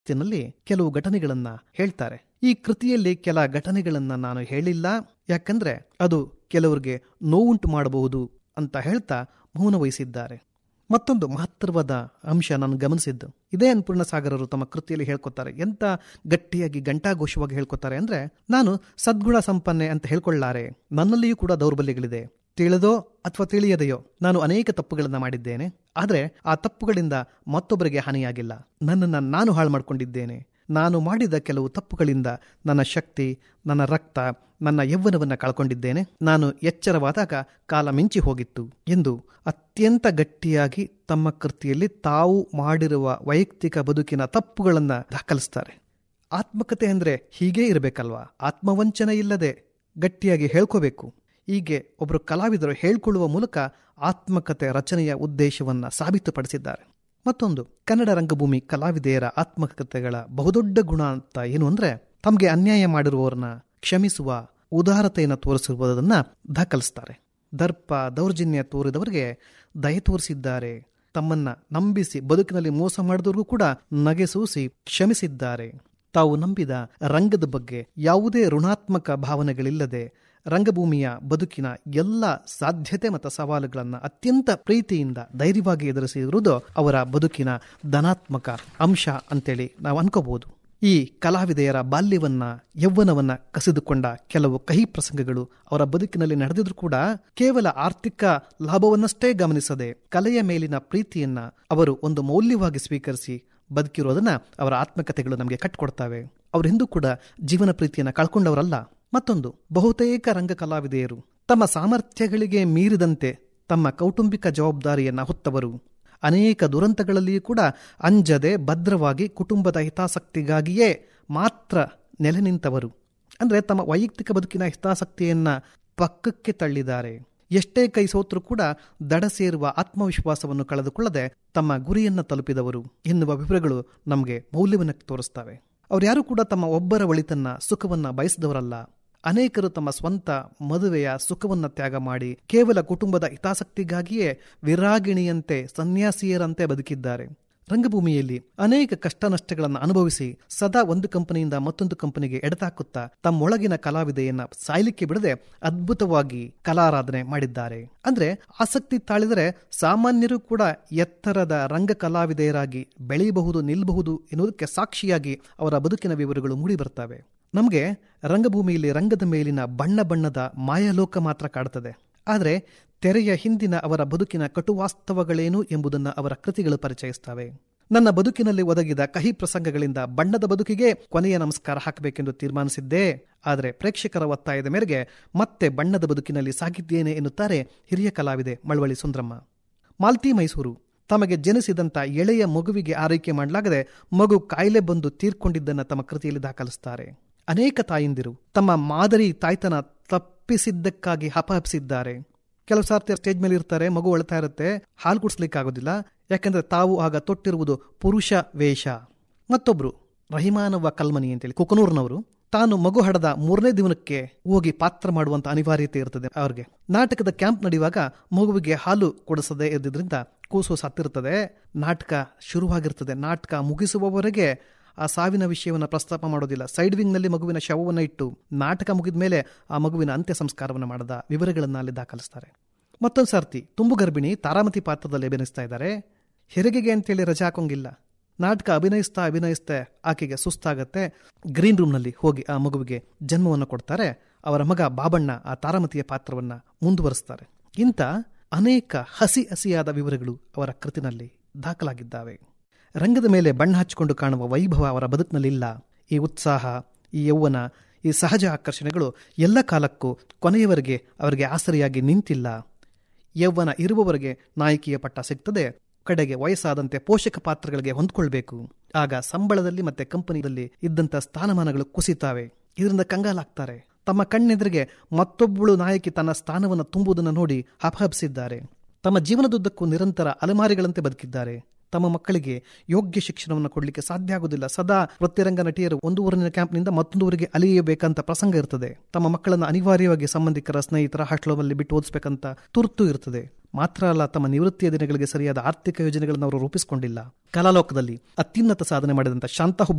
ನಲ್ಲಿ ಕೆಲವು ಘಟನೆಗಳನ್ನ ಹೇಳ್ತಾರೆ ಈ ಕೃತಿಯಲ್ಲಿ ಕೆಲ ಘಟನೆಗಳನ್ನ ನಾನು ಹೇಳಿಲ್ಲ ಯಾಕಂದ್ರೆ ಅದು ಕೆಲವರಿಗೆ ನೋವುಂಟು ಮಾಡಬಹುದು ಅಂತ ಹೇಳ್ತಾ ಮೌನ ವಹಿಸಿದ್ದಾರೆ ಮತ್ತೊಂದು ಮಹತ್ತರವಾದ ಅಂಶ ನಾನು ಗಮನಿಸಿದ್ದು ಇದೇ ಅನ್ಪೂರ್ಣ ಸಾಗರರು ತಮ್ಮ ಕೃತಿಯಲ್ಲಿ ಹೇಳ್ಕೊತಾರೆ ಎಂತ ಗಟ್ಟಿಯಾಗಿ ಗಂಟಾಘೋಷವಾಗಿ ಹೇಳ್ಕೊತಾರೆ ಅಂದ್ರೆ ನಾನು ಸದ್ಗುಣ ಸಂಪನ್ನೆ ಅಂತ ಹೇಳ್ಕೊಳ್ಳಾರೆ ನನ್ನಲ್ಲಿಯೂ ಕೂಡ ದೌರ್ಬಲ್ಯಗಳಿದೆ ತಿಳಿದೋ ಅಥವಾ ತಿಳಿಯದೆಯೋ ನಾನು ಅನೇಕ ತಪ್ಪುಗಳನ್ನ ಮಾಡಿದ್ದೇನೆ ಆದರೆ ಆ ತಪ್ಪುಗಳಿಂದ ಮತ್ತೊಬ್ಬರಿಗೆ ಹಾನಿಯಾಗಿಲ್ಲ ನನ್ನನ್ನು ನಾನು ಹಾಳು ಮಾಡಿಕೊಂಡಿದ್ದೇನೆ ನಾನು ಮಾಡಿದ ಕೆಲವು ತಪ್ಪುಗಳಿಂದ ನನ್ನ ಶಕ್ತಿ ನನ್ನ ರಕ್ತ ನನ್ನ ಯೌವನವನ್ನು ಕಳ್ಕೊಂಡಿದ್ದೇನೆ ನಾನು ಎಚ್ಚರವಾದಾಗ ಕಾಲ ಮಿಂಚಿ ಹೋಗಿತ್ತು ಎಂದು ಅತ್ಯಂತ ಗಟ್ಟಿಯಾಗಿ ತಮ್ಮ ಕೃತಿಯಲ್ಲಿ ತಾವು ಮಾಡಿರುವ ವೈಯಕ್ತಿಕ ಬದುಕಿನ ತಪ್ಪುಗಳನ್ನು ದಾಖಲಿಸ್ತಾರೆ ಆತ್ಮಕತೆ ಅಂದರೆ ಹೀಗೇ ಇರಬೇಕಲ್ವಾ ಆತ್ಮವಂಚನೆ ಇಲ್ಲದೆ ಗಟ್ಟಿಯಾಗಿ ಹೇಳ್ಕೋಬೇಕು ಹೀಗೆ ಒಬ್ಬರು ಕಲಾವಿದರು ಹೇಳ್ಕೊಳ್ಳುವ ಮೂಲಕ ಆತ್ಮಕತೆ ರಚನೆಯ ಉದ್ದೇಶವನ್ನ ಸಾಬೀತುಪಡಿಸಿದ್ದಾರೆ ಮತ್ತೊಂದು ಕನ್ನಡ ರಂಗಭೂಮಿ ಕಲಾವಿದೆಯರ ಆತ್ಮಕತೆಗಳ ಬಹುದೊಡ್ಡ ಗುಣ ಅಂತ ಏನು ಅಂದ್ರೆ ತಮಗೆ ಅನ್ಯಾಯ ಮಾಡಿರುವವರನ್ನ ಕ್ಷಮಿಸುವ ಉದಾರತೆಯನ್ನು ತೋರಿಸಿರುವುದನ್ನ ದಾಖಲಿಸ್ತಾರೆ ದರ್ಪ ದೌರ್ಜನ್ಯ ತೋರಿದವರಿಗೆ ದಯೆ ತೋರಿಸಿದ್ದಾರೆ ತಮ್ಮನ್ನ ನಂಬಿಸಿ ಬದುಕಿನಲ್ಲಿ ಮೋಸ ಮಾಡಿದವರಿಗೂ ಕೂಡ ನಗೆಸೂಸಿ ಕ್ಷಮಿಸಿದ್ದಾರೆ ತಾವು ನಂಬಿದ ರಂಗದ ಬಗ್ಗೆ ಯಾವುದೇ ಋಣಾತ್ಮಕ ಭಾವನೆಗಳಿಲ್ಲದೆ ರಂಗಭೂಮಿಯ ಬದುಕಿನ ಎಲ್ಲ ಸಾಧ್ಯತೆ ಮತ್ತು ಸವಾಲುಗಳನ್ನು ಅತ್ಯಂತ ಪ್ರೀತಿಯಿಂದ ಧೈರ್ಯವಾಗಿ ಎದುರಿಸಿರುವುದು ಅವರ ಬದುಕಿನ ಧನಾತ್ಮಕ ಅಂಶ ಅಂತೇಳಿ ನಾವು ಅನ್ಕೋಬಹುದು ಈ ಕಲಾವಿದೆಯರ ಬಾಲ್ಯವನ್ನ ಯೌವನವನ್ನ ಕಸಿದುಕೊಂಡ ಕೆಲವು ಕಹಿ ಪ್ರಸಂಗಗಳು ಅವರ ಬದುಕಿನಲ್ಲಿ ನಡೆದಿದ್ರು ಕೂಡ ಕೇವಲ ಆರ್ಥಿಕ ಲಾಭವನ್ನಷ್ಟೇ ಗಮನಿಸದೆ ಕಲೆಯ ಮೇಲಿನ ಪ್ರೀತಿಯನ್ನ ಅವರು ಒಂದು ಮೌಲ್ಯವಾಗಿ ಸ್ವೀಕರಿಸಿ ಬದುಕಿರೋದನ್ನ ಅವರ ಆತ್ಮಕತೆಗಳು ನಮಗೆ ಕಟ್ಕೊಡ್ತವೆ ಅವರು ಹಿಂದೂ ಕೂಡ ಜೀವನ ಪ್ರೀತಿಯನ್ನ ಕಳ್ಕೊಂಡವರಲ್ಲ ಮತ್ತೊಂದು ಬಹುತೇಕ ರಂಗ ಕಲಾವಿದೆಯರು ತಮ್ಮ ಸಾಮರ್ಥ್ಯಗಳಿಗೆ ಮೀರಿದಂತೆ ತಮ್ಮ ಕೌಟುಂಬಿಕ ಜವಾಬ್ದಾರಿಯನ್ನ ಹೊತ್ತವರು ಅನೇಕ ದುರಂತಗಳಲ್ಲಿಯೂ ಕೂಡ ಅಂಜದೆ ಭದ್ರವಾಗಿ ಕುಟುಂಬದ ಹಿತಾಸಕ್ತಿಗಾಗಿಯೇ ಮಾತ್ರ ನೆಲೆ ನಿಂತವರು ಅಂದ್ರೆ ತಮ್ಮ ವೈಯಕ್ತಿಕ ಬದುಕಿನ ಹಿತಾಸಕ್ತಿಯನ್ನ ಪಕ್ಕಕ್ಕೆ ತಳ್ಳಿದ್ದಾರೆ ಎಷ್ಟೇ ಕೈ ಸೋತರೂ ಕೂಡ ದಡ ಸೇರುವ ಆತ್ಮವಿಶ್ವಾಸವನ್ನು ಕಳೆದುಕೊಳ್ಳದೆ ತಮ್ಮ ಗುರಿಯನ್ನ ತಲುಪಿದವರು ಎನ್ನುವ ವಿವರಗಳು ನಮಗೆ ಮೌಲ್ಯವನ್ನು ತೋರಿಸ್ತವೆ ಅವ್ರ್ಯಾರು ಕೂಡ ತಮ್ಮ ಒಬ್ಬರ ಒಳಿತನ್ನ ಸುಖವನ್ನ ಬಯಸಿದವರಲ್ಲ ಅನೇಕರು ತಮ್ಮ ಸ್ವಂತ ಮದುವೆಯ ಸುಖವನ್ನ ತ್ಯಾಗ ಮಾಡಿ ಕೇವಲ ಕುಟುಂಬದ ಹಿತಾಸಕ್ತಿಗಾಗಿಯೇ ವಿರಾಗಿಣಿಯಂತೆ ಸನ್ಯಾಸಿಯರಂತೆ ಬದುಕಿದ್ದಾರೆ ರಂಗಭೂಮಿಯಲ್ಲಿ ಅನೇಕ ಕಷ್ಟ ನಷ್ಟಗಳನ್ನು ಅನುಭವಿಸಿ ಸದಾ ಒಂದು ಕಂಪನಿಯಿಂದ ಮತ್ತೊಂದು ಕಂಪನಿಗೆ ಎಡತಾಕುತ್ತಾ ತಮ್ಮೊಳಗಿನ ಕಲಾವಿದೆಯನ್ನ ಸಾಯ್ಲಿಕ್ಕೆ ಬಿಡದೆ ಅದ್ಭುತವಾಗಿ ಕಲಾರಾಧನೆ ಮಾಡಿದ್ದಾರೆ ಅಂದ್ರೆ ಆಸಕ್ತಿ ತಾಳಿದರೆ ಸಾಮಾನ್ಯರು ಕೂಡ ಎತ್ತರದ ರಂಗ ಕಲಾವಿದೆಯರಾಗಿ ಬೆಳೆಯಬಹುದು ನಿಲ್ಲಬಹುದು ಎನ್ನುವುದಕ್ಕೆ ಸಾಕ್ಷಿಯಾಗಿ ಅವರ ಬದುಕಿನ ವಿವರಗಳು ಮೂಡಿ ಬರ್ತವೆ ನಮಗೆ ರಂಗಭೂಮಿಯಲ್ಲಿ ರಂಗದ ಮೇಲಿನ ಬಣ್ಣ ಬಣ್ಣದ ಮಾಯಲೋಕ ಮಾತ್ರ ಕಾಡುತ್ತದೆ ಆದರೆ ತೆರೆಯ ಹಿಂದಿನ ಅವರ ಬದುಕಿನ ಕಟುವಾಸ್ತವಗಳೇನು ಎಂಬುದನ್ನು ಅವರ ಕೃತಿಗಳು ಪರಿಚಯಿಸ್ತವೆ ನನ್ನ ಬದುಕಿನಲ್ಲಿ ಒದಗಿದ ಕಹಿ ಪ್ರಸಂಗಗಳಿಂದ ಬಣ್ಣದ ಬದುಕಿಗೆ ಕೊನೆಯ ನಮಸ್ಕಾರ ಹಾಕಬೇಕೆಂದು ತೀರ್ಮಾನಿಸಿದ್ದೆ ಆದರೆ ಪ್ರೇಕ್ಷಕರ ಒತ್ತಾಯದ ಮೇರೆಗೆ ಮತ್ತೆ ಬಣ್ಣದ ಬದುಕಿನಲ್ಲಿ ಸಾಗಿದ್ದೇನೆ ಎನ್ನುತ್ತಾರೆ ಹಿರಿಯ ಕಲಾವಿದೆ ಮಳವಳ್ಳಿ ಸುಂದ್ರಮ್ಮ ಮಾಲ್ತಿ ಮೈಸೂರು ತಮಗೆ ಜನಿಸಿದಂತ ಎಳೆಯ ಮಗುವಿಗೆ ಆರೈಕೆ ಮಾಡಲಾಗದೆ ಮಗು ಕಾಯಿಲೆ ಬಂದು ತೀರ್ಕೊಂಡಿದ್ದನ್ನು ತಮ್ಮ ಕೃತಿಯಲ್ಲಿ ದಾಖಲಿಸುತ್ತಾರೆ ಅನೇಕ ತಾಯಂದಿರು ತಮ್ಮ ಮಾದರಿ ತಾಯ್ತನ ತಪ್ಪಿಸಿದ್ದಕ್ಕಾಗಿ ಹಪಹಪಿಸಿದ್ದಾರೆ ಕೆಲವು ಸಾರ್ತಿ ಸ್ಟೇಜ್ ಮೇಲೆ ಇರ್ತಾರೆ ಮಗು ಅಳ್ತಾ ಇರುತ್ತೆ ಹಾಲು ಕುಡಿಸ್ಲಿಕ್ಕೆ ಆಗೋದಿಲ್ಲ ಯಾಕಂದ್ರೆ ತಾವು ಆಗ ತೊಟ್ಟಿರುವುದು ಪುರುಷ ವೇಷ ಮತ್ತೊಬ್ರು ರಹಿಮಾನವ್ವ ಕಲ್ಮನಿ ಅಂತೇಳಿ ಕುಕನೂರ್ನವರು ತಾನು ಮಗು ಹಡದ ಮೂರನೇ ದಿನಕ್ಕೆ ಹೋಗಿ ಪಾತ್ರ ಮಾಡುವಂತ ಅನಿವಾರ್ಯತೆ ಇರ್ತದೆ ಅವ್ರಿಗೆ ನಾಟಕದ ಕ್ಯಾಂಪ್ ನಡೆಯುವಾಗ ಮಗುವಿಗೆ ಹಾಲು ಕೊಡಿಸದೆ ಇದ್ದಿದ್ರಿಂದ ಕೂಸು ಸತ್ತಿರ್ತದೆ ನಾಟಕ ಶುರುವಾಗಿರ್ತದೆ ನಾಟಕ ಮುಗಿಸುವವರೆಗೆ ಆ ಸಾವಿನ ವಿಷಯವನ್ನು ಪ್ರಸ್ತಾಪ ಮಾಡೋದಿಲ್ಲ ಸೈಡ್ ವಿಂಗ್ ನಲ್ಲಿ ಮಗುವಿನ ಶವವನ್ನು ಇಟ್ಟು ನಾಟಕ ಮುಗಿದ ಮೇಲೆ ಆ ಮಗುವಿನ ಅಂತ್ಯ ಸಂಸ್ಕಾರವನ್ನು ಮಾಡದ ವಿವರಗಳನ್ನು ಅಲ್ಲಿ ದಾಖಲಿಸ್ತಾರೆ ಮತ್ತೊಂದು ಸರ್ತಿ ತುಂಬು ಗರ್ಭಿಣಿ ತಾರಾಮತಿ ಪಾತ್ರದಲ್ಲಿ ಅಭಿನಯಿಸ್ತಾ ಇದ್ದಾರೆ ಹೆರಿಗೆಗೆ ಅಂತೇಳಿ ರಜೆ ಹಾಕೋಂಗಿಲ್ಲ ನಾಟಕ ಅಭಿನಯಿಸ್ತಾ ಅಭಿನಯಿಸ್ತಾ ಆಕೆಗೆ ಸುಸ್ತಾಗತ್ತೆ ಗ್ರೀನ್ ರೂಮ್ನಲ್ಲಿ ಹೋಗಿ ಆ ಮಗುವಿಗೆ ಜನ್ಮವನ್ನು ಕೊಡ್ತಾರೆ ಅವರ ಮಗ ಬಾಬಣ್ಣ ಆ ತಾರಾಮತಿಯ ಪಾತ್ರವನ್ನ ಮುಂದುವರಿಸ್ತಾರೆ ಇಂಥ ಅನೇಕ ಹಸಿ ಹಸಿಯಾದ ವಿವರಗಳು ಅವರ ಕೃತಿನಲ್ಲಿ ದಾಖಲಾಗಿದ್ದಾವೆ ರಂಗದ ಮೇಲೆ ಬಣ್ಣ ಹಚ್ಚಿಕೊಂಡು ಕಾಣುವ ವೈಭವ ಅವರ ಬದುಕಿನಲ್ಲಿಲ್ಲ ಈ ಉತ್ಸಾಹ ಈ ಯೌವನ ಈ ಸಹಜ ಆಕರ್ಷಣೆಗಳು ಎಲ್ಲ ಕಾಲಕ್ಕೂ ಕೊನೆಯವರೆಗೆ ಅವರಿಗೆ ಆಸರಿಯಾಗಿ ನಿಂತಿಲ್ಲ ಯೌವನ ಇರುವವರೆಗೆ ನಾಯಕಿಯ ಪಟ್ಟ ಸಿಗ್ತದೆ ಕಡೆಗೆ ವಯಸ್ಸಾದಂತೆ ಪೋಷಕ ಪಾತ್ರಗಳಿಗೆ ಹೊಂದ್ಕೊಳ್ಬೇಕು ಆಗ ಸಂಬಳದಲ್ಲಿ ಮತ್ತೆ ಕಂಪನಿಯಲ್ಲಿ ಇದ್ದಂಥ ಸ್ಥಾನಮಾನಗಳು ಕುಸಿತಾವೆ ಇದರಿಂದ ಕಂಗಾಲಾಗ್ತಾರೆ ತಮ್ಮ ಕಣ್ಣೆದುರಿಗೆ ಮತ್ತೊಬ್ಬಳು ನಾಯಕಿ ತನ್ನ ಸ್ಥಾನವನ್ನು ತುಂಬುವುದನ್ನು ನೋಡಿ ಹಪಹಪಿಸಿದ್ದಾರೆ ತಮ್ಮ ಜೀವನದುದ್ದಕ್ಕೂ ನಿರಂತರ ಅಲೆಮಾರಿಗಳಂತೆ ಬದುಕಿದ್ದಾರೆ ತಮ್ಮ ಮಕ್ಕಳಿಗೆ ಯೋಗ್ಯ ಶಿಕ್ಷಣವನ್ನು ಕೊಡಲಿಕ್ಕೆ ಸಾಧ್ಯ ಆಗುವುದಿಲ್ಲ ಸದಾ ವೃತ್ತಿರಂಗ ನಟಿಯರು ಒಂದು ಊರಿನ ಕ್ಯಾಂಪ್ನಿಂದ ಮತ್ತೊಂದು ಊರಿಗೆ ಅಲಿಯಬೇಕಂತ ಪ್ರಸಂಗ ಇರ್ತದೆ ತಮ್ಮ ಮಕ್ಕಳನ್ನು ಅನಿವಾರ್ಯವಾಗಿ ಸಂಬಂಧಿಕರ ಸ್ನೇಹಿತರ ಹಾಸ್ಟೆಲಲ್ಲಿ ಬಿಟ್ಟು ಓದಿಸ್ಬೇಕಂತ ತುರ್ತು ಇರ್ತದೆ ಮಾತ್ರ ಅಲ್ಲ ತಮ್ಮ ನಿವೃತ್ತಿಯ ದಿನಗಳಿಗೆ ಸರಿಯಾದ ಆರ್ಥಿಕ ಯೋಜನೆಗಳನ್ನು ಅವರು ರೂಪಿಸಿಕೊಂಡಿಲ್ಲ ಕಲಾಲೋಕದಲ್ಲಿ ಅತ್ಯುನ್ನತ ಸಾಧನೆ ಮಾಡಿದಂಥ ಶಾಂತ